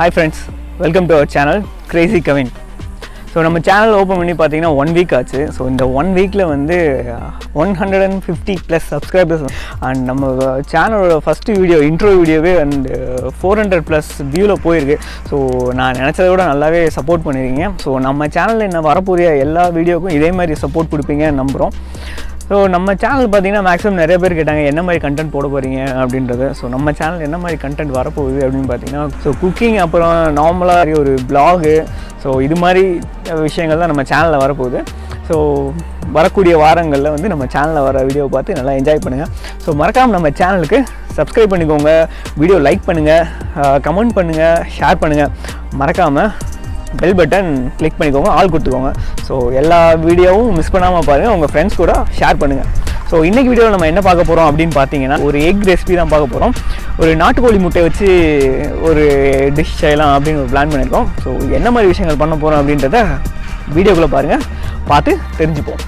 hi friends welcome to our channel crazy Kavin so நம்ம channel open பண்ணி பார்த்தீங்கன்னா one week ஆச்சு ஸோ இந்த ஒன் வீக்கில் வந்து one hundred and fifty plus subscribers and நம்ம சேனலோட ஃபஸ்ட்டு வீடியோ இன்ட்ரோ வீடியோவே அண்ட் ஃபோர் ஹண்ட்ரட் ப்ளஸ் வியூவில் போயிருக்கு ஸோ நான் நினச்சதை விட நல்லாவே சப்போர்ட் பண்ணியிருக்கீங்க ஸோ நம்ம சேனலில் என்ன வரக்கூடிய எல்லா வீடியோக்கும் இதே மாதிரி சப்போர்ட் கொடுப்பீங்கன்னு நம்புகிறோம் ஸோ நம்ம சேனல் பார்த்தீங்கன்னா மேக்ஸிமம் நிறைய பேர் கேட்டாங்க என்ன மாதிரி கண்டென்ட் போட போகிறீங்க அப்படின்றது ஸோ நம்ம சேனல் என்ன மாதிரி கண்டென்ட் வரப்போகுது அப்படின்னு பார்த்தீங்கன்னா ஸோ குக்கிங் அப்புறம் நார்மலாக ஒரு பிளாகு ஸோ இது மாதிரி விஷயங்கள் தான் நம்ம சேனலில் வரப்போகுது ஸோ வரக்கூடிய வாரங்களில் வந்து நம்ம சேனலில் வர வீடியோ பார்த்து நல்லா என்ஜாய் பண்ணுங்கள் ஸோ மறக்காமல் நம்ம சேனலுக்கு சப்ஸ்கிரைப் பண்ணிக்கோங்க வீடியோ லைக் பண்ணுங்கள் கமெண்ட் பண்ணுங்கள் ஷேர் பண்ணுங்கள் மறக்காமல் பெல் பட்டன் கிளிக் பண்ணிக்கோங்க ஆல் கொடுத்துக்கோங்க ஸோ எல்லா வீடியோவும் மிஸ் பண்ணாமல் பாருங்கள் உங்கள் ஃப்ரெண்ட்ஸ் கூட ஷேர் பண்ணுங்கள் ஸோ இன்றைக்கி வீடியோவில் நம்ம என்ன பார்க்க போகிறோம் அப்படின்னு பார்த்தீங்கன்னா ஒரு எக் ரெசிபி தான் பார்க்க போகிறோம் ஒரு நாட்டுக்கோழி முட்டை வச்சு ஒரு டிஷ் செய்யலாம் அப்படின்னு ஒரு பிளான் பண்ணியிருக்கோம் ஸோ என்ன மாதிரி விஷயங்கள் பண்ண போகிறோம் அப்படின்றத வீடியோக்குள்ளே பாருங்கள் பார்த்து தெரிஞ்சுப்போம்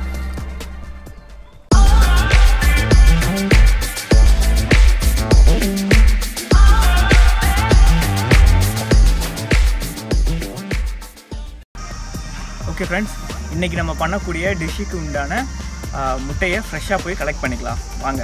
ஓகே ஃப்ரெண்ட்ஸ் இன்றைக்கி நம்ம பண்ணக்கூடிய டிஷ்ஷுக்கு உண்டான ஆ, முட்டையை ஃப்ரெஷ்ஷாக போய் கலெக்ட் பண்ணிக்கலாம் வாங்க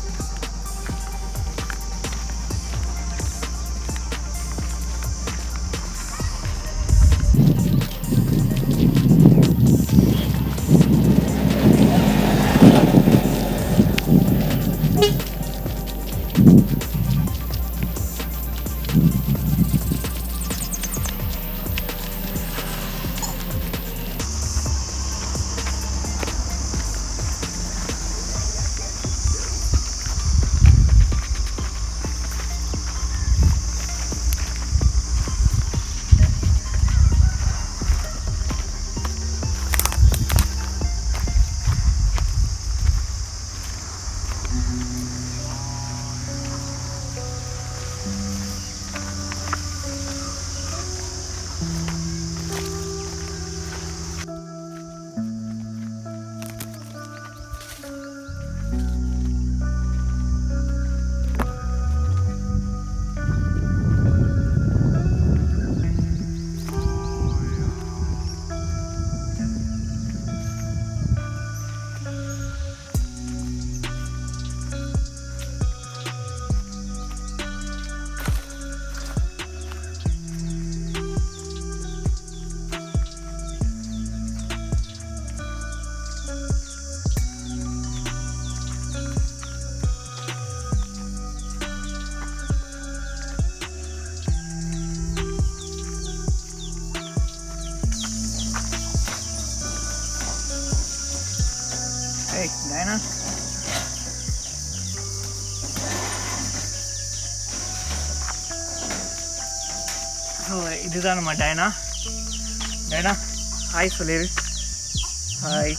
ஏய் டயனா ஸோ இதுதான் நம்ம டயனா டயனா ஹாய் சொல்லிடு ஹாய்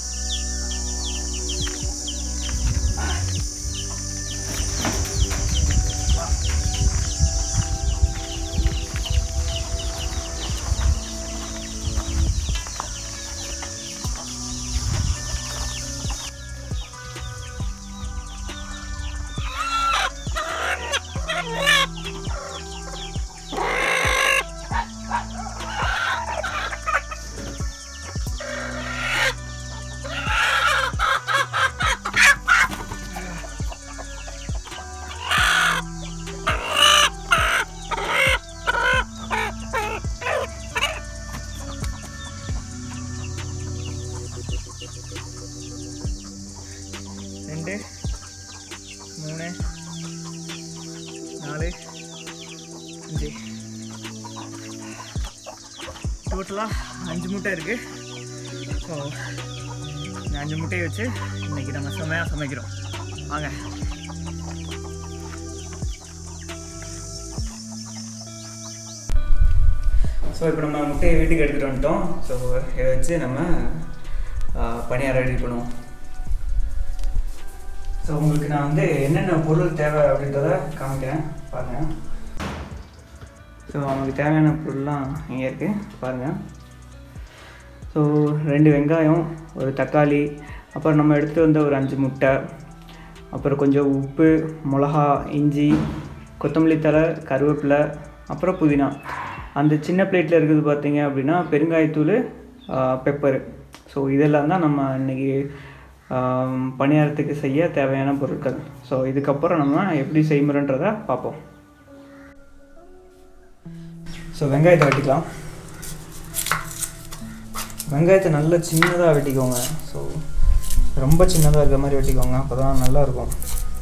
ரெண்டு மூணு நாலு அஞ்சு டோட்டலாக அஞ்சு முட்டை இருக்குது ஸோ இந்த அஞ்சு முட்டையை வச்சு இன்னைக்கு நம்ம செம்மையாக சமைக்கிறோம் வாங்க ஸோ இப்போ நம்ம முட்டையை வீட்டுக்கு எடுத்துகிட்டு வந்துட்டோம் ஸோ இதை வச்சு நம்ம பணியாரம் ரெடி பண்ணுவோம் ஸோ உங்களுக்கு நான் வந்து என்னென்ன பொருள் தேவை அப்படின்றத காமிக்கிறேன் பாருங்கள் ஸோ அவங்களுக்கு தேவையான பொருள்லாம் இங்கே இருக்குது பாருங்கள் ஸோ ரெண்டு வெங்காயம் ஒரு தக்காளி அப்புறம் நம்ம எடுத்துகிட்டு வந்த ஒரு அஞ்சு முட்டை அப்புறம் கொஞ்சம் உப்பு மிளகா இஞ்சி கொத்தமல்லி தழை கருவேப்பிலை அப்புறம் புதினா அந்த சின்ன பிளேட்டில் இருக்குது பார்த்தீங்க அப்படின்னா பெருங்காயத்தூள் பெப்பர் ஸோ இதெல்லாம் தான் நம்ம இன்றைக்கி பணியாரத்துக்கு செய்ய தேவையான பொருட்கள் ஸோ இதுக்கப்புறம் நம்ம எப்படி செய்முறைன்றதை பார்ப்போம் ஸோ வெங்காயத்தை வெட்டிக்கலாம் வெங்காயத்தை நல்லா சின்னதாக வெட்டிக்கோங்க ஸோ ரொம்ப சின்னதாக இருக்கிற மாதிரி வெட்டிக்கோங்க அப்போ தான் நல்லாயிருக்கும்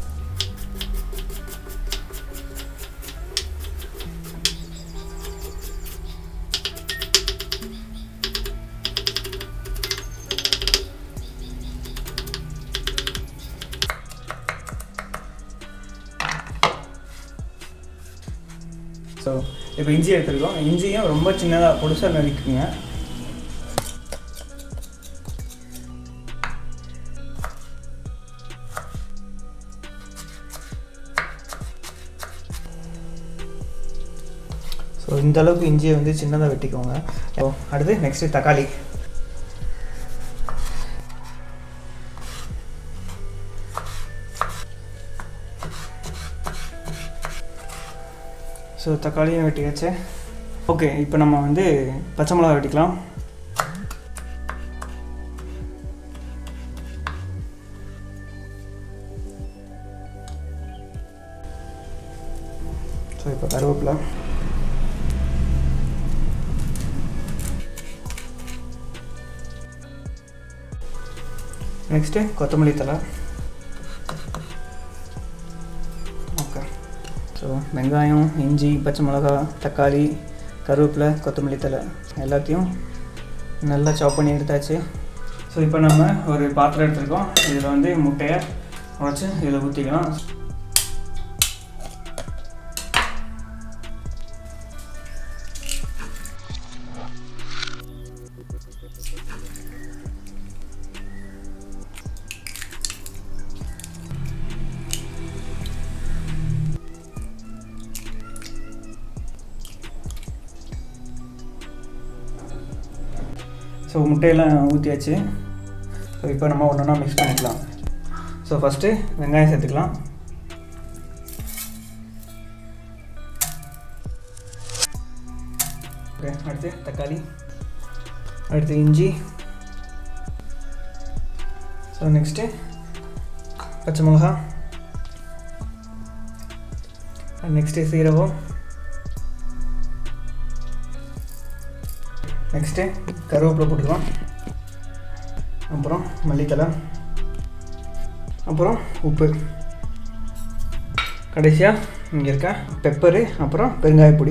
ஸோ இப்போ இஞ்சி எடுத்துருக்கோம் இஞ்சியும் ரொம்ப சின்னதாக பொடிசாக நறுக்குங்க ஸோ இந்த அளவுக்கு இஞ்சியை வந்து சின்னதாக வெட்டிக்கோங்க ஸோ அடுத்து நெக்ஸ்ட்டு தக்காளி ஸோ தக்காளியும் வெட்டியாச்சு ஓகே இப்போ நம்ம வந்து பச்சை மிளகா வெட்டிக்கலாம் ஸோ இப்போ கருவேப்பிலை நெக்ஸ்ட்டு கொத்தமல்லி தலை ஓகே ஸோ வெங்காயம் இஞ்சி பச்சை மிளகா தக்காளி கருவேப்பிலை கொத்தமல்லி தலை எல்லாத்தையும் நல்லா சாப் பண்ணி எடுத்தாச்சு ஸோ இப்போ நம்ம ஒரு பாத்திரம் எடுத்துருக்கோம் இதில் வந்து முட்டையை உடச்சி இதில் ஊற்றிக்கலாம் ஸோ முட்டையெல்லாம் ஊற்றியாச்சு ஸோ இப்போ நம்ம ஒன்று ஒன்றா மிக்ஸ் பண்ணிக்கலாம் ஸோ ஃபஸ்ட்டு வெங்காயம் சேர்த்துக்கலாம் ஓகே அடுத்து தக்காளி அடுத்து இஞ்சி ஸோ நெக்ஸ்ட்டு பச்சை மிளகா நெக்ஸ்ட்டு சீரகம் நெக்ஸ்ட்டு கருவேப்பிலை போட்டுக்கலாம் அப்புறம் மல்லித்தலை அப்புறம் உப்பு கடைசியாக இங்கே இருக்க பெப்பரு அப்புறம் பெருங்காயப்பொடி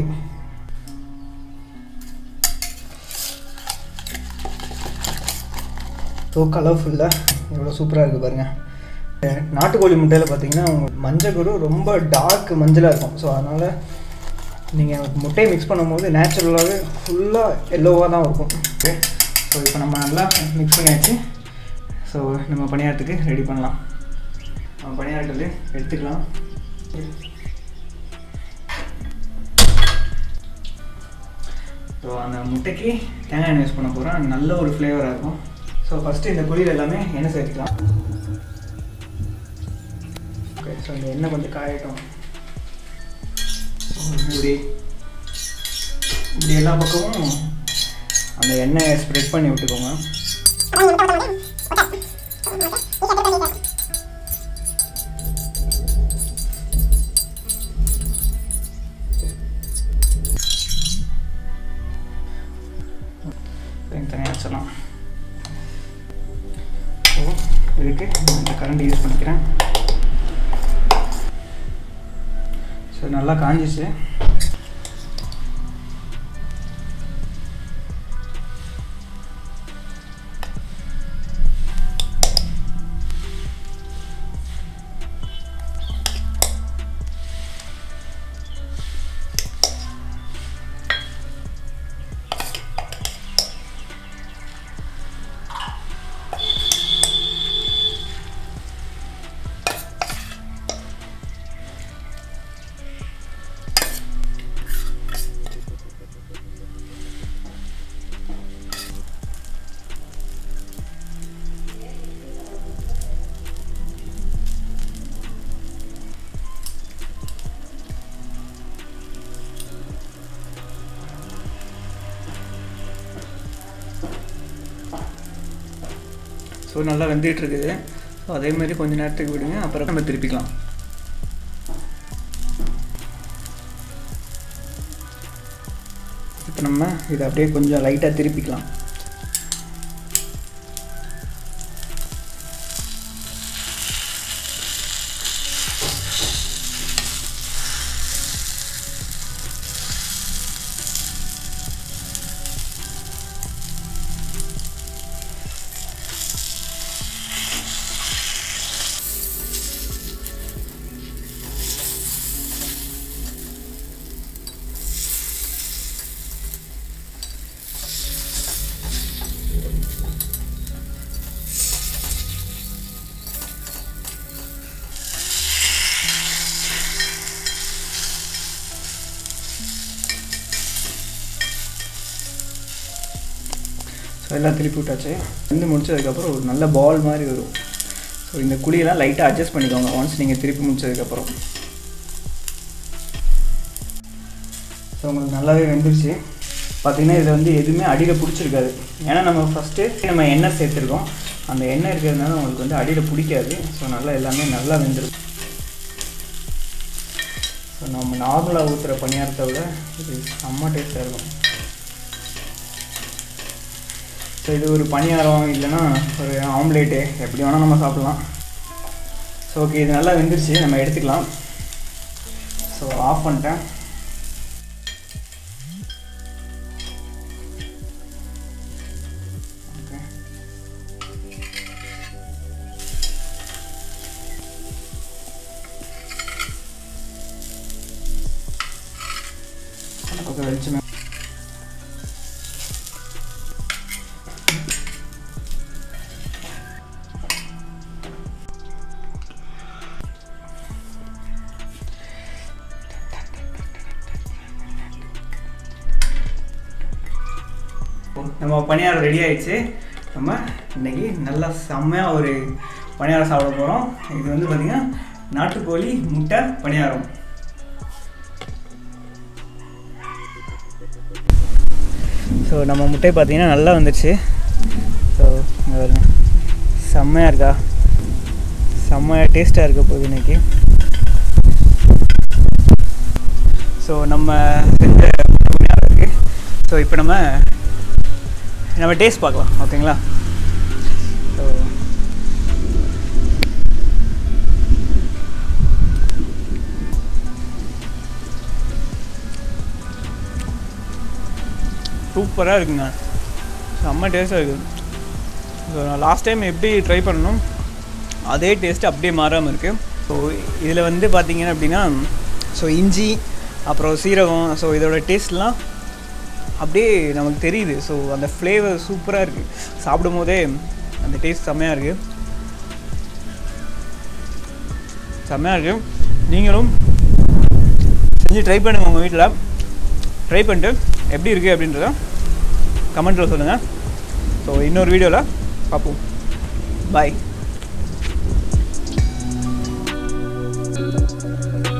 ஸோ கலர்ஃபுல்லாக எவ்வளோ சூப்பராக இருக்குது பாருங்கள் நாட்டுக்கோழி முட்டையில் பார்த்தீங்கன்னா மஞ்சள் குரு ரொம்ப டார்க் மஞ்சளாக இருக்கும் ஸோ அதனால் நீங்கள் முட்டையை மிக்ஸ் பண்ணும்போது நேச்சுரலாகவே ஃபுல்லாக எல்லோவாக தான் இருக்கும் ஓகே ஸோ இப்போ நம்ம நல்லா மிக்ஸ் பண்ணியாச்சு ஸோ நம்ம பணியாரத்துக்கு ரெடி பண்ணலாம் நம்ம பணியாரத்தில் எடுத்துக்கலாம் ஸோ அந்த முட்டைக்கு தேங்காய் எண்ணெய் யூஸ் பண்ண போகிறோம் நல்ல ஒரு ஃப்ளேவராக இருக்கும் ஸோ ஃபஸ்ட்டு இந்த குழியில் எல்லாமே எண்ணெய் சேர்த்துக்கலாம் ஓகே ஸோ இந்த எண்ணெய் கொஞ்சம் காயட்டும் இப்படி இப்படி எல்லா பக்கமும் அந்த எண்ணெயை ஸ்ப்ரெட் பண்ணி விட்டுக்கோங்க தனியாக வச்சிடலாம் ஸோ இதுக்கு இந்த கரண்ட் யூஸ் பண்ணிக்கிறேன் ஸோ நல்லா காஞ்சிச்சு ஸோ நல்லா வெந்துட்டு இருக்குது ஸோ அதே மாதிரி கொஞ்ச நேரத்துக்கு விடுங்க அப்புறம் நம்ம திருப்பிக்கலாம் இப்போ நம்ம இதை அப்படியே கொஞ்சம் லைட்டாக திருப்பிக்கலாம் ஸோ எல்லாம் திருப்பி விட்டாச்சு வெந்து முடிச்சதுக்கப்புறம் ஒரு நல்ல பால் மாதிரி வரும் ஸோ இந்த குழியெல்லாம் லைட்டாக அட்ஜஸ்ட் பண்ணிக்கோங்க ஒன்ஸ் நீங்கள் திருப்பி முடிச்சதுக்கப்புறம் ஸோ உங்களுக்கு நல்லாவே வெந்துருச்சு பார்த்தீங்கன்னா இதில் வந்து எதுவுமே அடியில் பிடிச்சிருக்காது ஏன்னா நம்ம ஃபஸ்ட்டு நம்ம எண்ணெய் சேர்த்துருக்கோம் அந்த எண்ணெய் இருக்கிறதுனால உங்களுக்கு வந்து அடியில் பிடிக்காது ஸோ நல்லா எல்லாமே நல்லா வெந்திருக்கும் ஸோ நம்ம நார்மலாக ஊற்றுற பணியாரத்தை விட இது செம்ம டேஸ்ட்டாக இருக்கும் ஸோ இது ஒரு பணியாரம் இல்லைன்னா ஒரு ஆம்லேட்டு எப்படி வேணால் நம்ம சாப்பிட்லாம் ஸோ ஓகே இது நல்லா வெந்துருச்சு நம்ம எடுத்துக்கலாம் ஸோ ஆஃப் பண்ணிட்டேன் ஓகே ஓகே வெளிச்சமே நம்ம பணியாரம் ரெடி ஆயிடுச்சு நம்ம இன்னைக்கு நல்லா செம்மையாக ஒரு பணியாரம் சாப்பிட போகிறோம் இது வந்து பார்த்திங்கன்னா நாட்டுக்கோழி முட்டை பணியாரம் ஸோ நம்ம முட்டை பார்த்தீங்கன்னா நல்லா வந்துடுச்சு ஸோ இங்கே பாருங்க செம்மையாக இருக்கா செம்மையாக டேஸ்ட்டாக இருக்க போகுது இன்னைக்கு ஸோ நம்ம செஞ்ச பணியாரம் இருக்குது ஸோ இப்போ நம்ம நம்ம டேஸ்ட் பார்க்கலாம் ஓகேங்களா ஸோ சூப்பராக இருக்குங்க செம்ம டேஸ்ட்டாக இருக்குது ஸோ நான் லாஸ்ட் டைம் எப்படி ட்ரை பண்ணணும் அதே டேஸ்ட் அப்படியே மாறாமல் இருக்குது ஸோ இதில் வந்து பார்த்தீங்கன்னா அப்படின்னா ஸோ இஞ்சி அப்புறம் சீரகம் ஸோ இதோட டேஸ்ட்லாம் அப்படியே நமக்கு தெரியுது ஸோ அந்த ஃப்ளேவர் சூப்பராக இருக்குது சாப்பிடும் போதே அந்த டேஸ்ட் செம்மையாக இருக்குது செம்மையாக இருக்குது நீங்களும் செஞ்சு ட்ரை பண்ணுங்கள் உங்கள் வீட்டில் ட்ரை பண்ணிட்டு எப்படி இருக்குது அப்படின்றத கமெண்ட்டில் சொல்லுங்கள் ஸோ இன்னொரு வீடியோவில் பார்ப்போம் பாய்